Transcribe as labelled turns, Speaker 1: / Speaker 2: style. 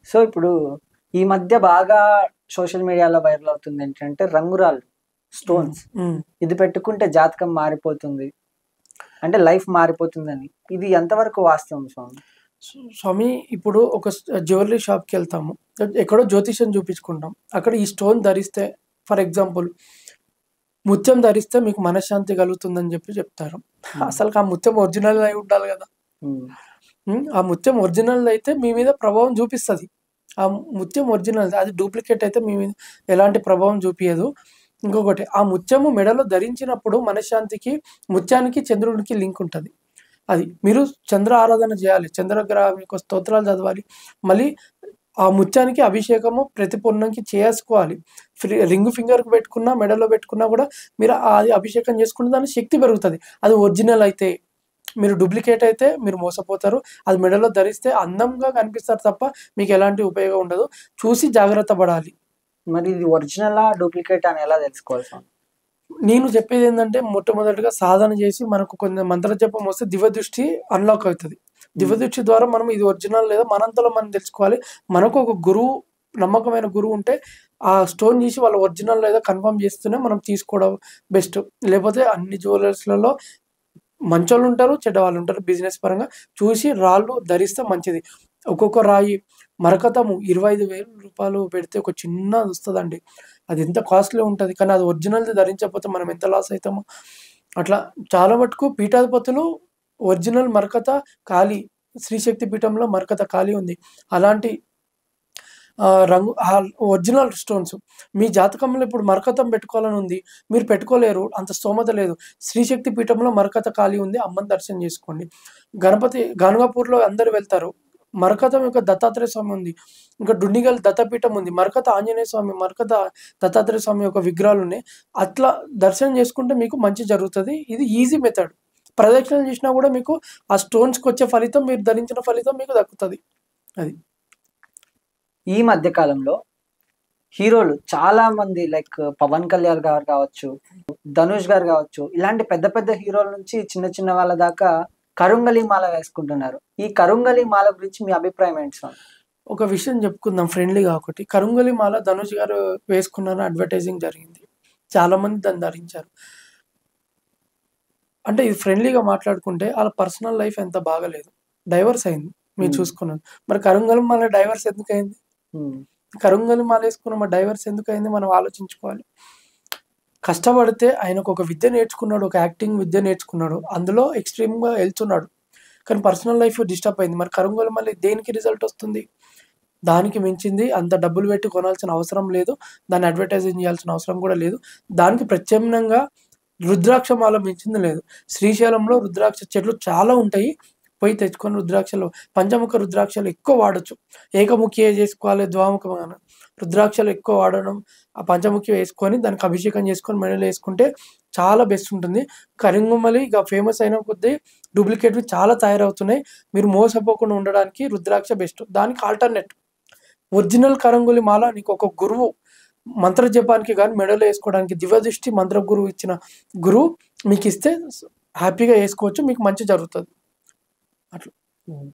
Speaker 1: So ఇప్పుడు ఈ మధ్య బాగా సోషల్ మీడియాలో వైరల్ అవుతుంది ఏంటంటే రంగురాళ్ళు స్టోన్స్
Speaker 2: ఉమ్.
Speaker 1: ఇది పెట్టుకుంటే జాతకం మారిపోతుంది అంటే లైఫ్ మారిపోతుందని ఇది ఎంతవరకు వాస్తవం స్వామి
Speaker 2: స్వ- స్వామి ఇప్పుడు ఒక జ్యువెలరీ షాప్కి వెళ్తాము ఎక్కడో జ్యోతిష్యం చూపించుకుంటాం అక్కడ ఈ స్టోన్ ధరిస్తే ఫర్ ఎగ్జాంపుల్ ముత్యం ధరిస్తే మీకు మనశ్శాంతి కలుగుతుందని చెప్పి చెప్తారు అసలు ఆ ముత్యం ఒరిజినల్ అయి ఉండాలి కదా
Speaker 1: ఉమ్,
Speaker 2: ఉమ్, ఆ ముత్యం ఒరిజినల్ అయితే మీ మీద ప్రభావం చూపిస్తుంది ఆ ముత్యం ఒరిజినల్ అది డూప్లికేట్ అయితే మీ మీద ఎలాంటి ప్రభావం చూపించదు ఇంకొకటి ఆ ముత్యము మెడలో ధరించినప్పుడు మనశ్శాంతికి ముత్యానికి చంద్రుడికి లింక్ ఉంటుంది అది మీరు చంద్ర ఆరాధన చేయాలి చంద్రగ్రహ మీకు స్తోత్రాలు చదవాలి మళ్ళీ ఆ ముత్యానికి అభిషేకము ప్రతి పొన్నంకి చేసుకోవాలి ఫ్రీ రింగ్ ఫింగర్కి పెట్టుకున్నా మెడలో పెట్టుకున్నా కూడా మీరు అది అభిషేకం చేసుకుంటే దాని శక్తి పెరుగుతుంది అది ఒరిజినల్ అయితే మీరు డూప్లికేట్ అయితే మీరు మోసపోతారు అది మెడలో ధరిస్తే అందంగా కనిపిస్తారు తప్ప మీకు ఎలాంటి ఉపయోగం ఉండదు చూసి జాగ్రత్త పడాలి
Speaker 1: మరి ఇది ఒరిజినలా డూప్లికేట్ అని ఎలా తెలుసుకోవాలి స్వామి
Speaker 2: నేను చెప్పేది ఏంటంటే మొట్టమొదటిగా సాధన చేసి మనకు కొన్ని మంత్ర జపం వస్తే దివ్యదృష్టి అన్లాక్ అవుతుంది దివ్యదృష్టి ద్వారా మనం ఇది ఒరిజినల్ లేదా మనంతలో మనం తెలుసుకోవాలి మనకు ఒక గురువు నమ్మకమైన గురువు ఉంటే ఆ స్టోన్ చేసి వాళ్ళ ఒరిజినల్ లేదా కన్ఫర్మ్ చేస్తూనే మనం తీసుకోవడం బెస్ట్ లేకపోతే అన్ని జ్యువెలర్స్లలో మంచోళ్ళు ఉంటారు చెడ్డవాళ్ళు ఉంటారు బిజినెస్ పరంగా చూసి రాళ్ళు ధరిస్తే మంచిది ఒక్కొక్క రాయి మరకతము ఇరవై ఐదు వేల రూపాయలు పెడితే ఒక చిన్నది వస్తుందండి అది ఎంత కాస్ట్లీ ఉంటుంది కానీ అది ఒరిజినల్ది ధరించకపోతే మనం ఎంత లాస్ అవుతామో అట్లా చాలా మటుకు పీఠాధిపతులు ఒరిజినల్ మరకత ఖాళీ శ్రీశక్తి పీఠంలో మరకత ఖాళీ ఉంది అలాంటి ఆ, రంగు ఒరిజినల్ స్టోన్స్ మీ జాతకంలో ఇప్పుడు మరకతం పెట్టుకోవాలని ఉంది మీరు పెట్టుకోలేరు అంత స్తోమత లేదు శ్రీశక్తి పీఠంలో మరకత ఖాళీ ఉంది అమ్మని దర్శనం చేసుకోండి గణపతి గానుగాపూర్లో అందరు వెళ్తారు మరకతం యొక్క దత్తాత్రేయ స్వామి ఉంది ఇంకా డుండిగల్ దత్తపీఠం ఉంది మరకత ఆంజనేయ స్వామి మరకత దత్తాత్రేయ స్వామి యొక్క విగ్రహాలు ఉన్నాయి అట్లా దర్శనం చేసుకుంటే మీకు మంచి జరుగుతుంది ఇది ఈజీ మెథడ్ ప్రదక్షిణలు చేసినా కూడా మీకు ఆ స్టోన్స్కి వచ్చే ఫలితం మీరు ధరించిన ఫలితం మీకు దక్కుతుంది అది
Speaker 1: ఈ మధ్య కాలంలో హీరోలు చాలా మంది లైక్ పవన్ కళ్యాణ్ గారు కావచ్చు ధనుష్ గారు కావచ్చు ఇలాంటి పెద్ద పెద్ద హీరోల నుంచి చిన్న చిన్న వాళ్ళ దాకా కరుంగలి మాల వేసుకుంటున్నారు ఈ కరుంగలి మాల గురించి మీ అభిప్రాయం ఏంటి స్వామి
Speaker 2: ఒక విషయం చెప్పుకుందాం ఫ్రెండ్లీగా ఒకటి కరుంగలి మాల ధనుష్ గారు వేసుకున్నారు అడ్వర్టైజింగ్ జరిగింది చాలా మంది దాన్ని ధరించారు అంటే ఇది ఫ్రెండ్లీగా మాట్లాడుకుంటే వాళ్ళ పర్సనల్ లైఫ్ ఎంత బాగలేదు డైవర్స్ అయింది మీరు
Speaker 1: Hmm.
Speaker 2: చూసుకున్నారు మరి కరుంగలి మాల డైవర్స్ ఎందుకు అయింది
Speaker 1: ఉమ్,
Speaker 2: కరుంగలి మాల వేసుకున్న మా డైవర్స్ ఎందుకు అయింది మనం ఆలోచించుకోవాలి కష్టపడితే ఆయనకు ఒక విద్య నేర్చుకున్నాడు ఒక యాక్టింగ్ విద్య నేర్చుకున్నాడు అందులో ఎక్స్ట్రీమ్గా వెళ్తున్నాడు కానీ పర్సనల్ లైఫ్ డిస్టర్బ్ అయింది మరి కరుంగలి మళ్ళీ దేనికి రిజల్ట్ వస్తుంది దానికి మించింది అంత డబ్బులు పెట్టి కొనాల్సిన అవసరం లేదు దాన్ని అడ్వర్టైజింగ్ చేయాల్సిన అవసరం కూడా లేదు దానికి ప్రత్యామ్నాయంగా రుద్రాక్ష మాల మించింది లేదు శ్రీశైలంలో రుద్రాక్ష చెట్లు చాలా ఉంటాయి పోయి తెచ్చుకొని రుద్రాక్షలు పంచముఖ రుద్రాక్షలు ఎక్కువ వాడచ్చు ఏకముఖి చేసుకోవాలి ద్వాముఖం అని రుద్రాక్షలు ఎక్కువ వాడడం ఆ పంచముఖి వేసుకొని దానికి అభిషేకం చేసుకొని మెడలు వేసుకుంటే చాలా బెస్ట్ ఉంటుంది కరింగుమలి ఇక ఫేమస్ అయిన కొద్దీ డూప్లికేట్వి చాలా తయారవుతున్నాయి మీరు మోసపోకుండా ఉండడానికి రుద్రాక్ష బెస్ట్ దానికి ఆల్టర్నేట్ ఒరిజినల్ కరంగులి మాల నీకు ఒక గురువు మంత్ర జపానికి కానీ మెడలో వేసుకోవడానికి దివ్యదృష్టి మంత్ర గురువు ఇచ్చిన గురువు మీకు ఇస్తే హ్యాపీగా వేసుకోవచ్చు మీకు మంచి జరుగుతుంది
Speaker 1: ఉమ్.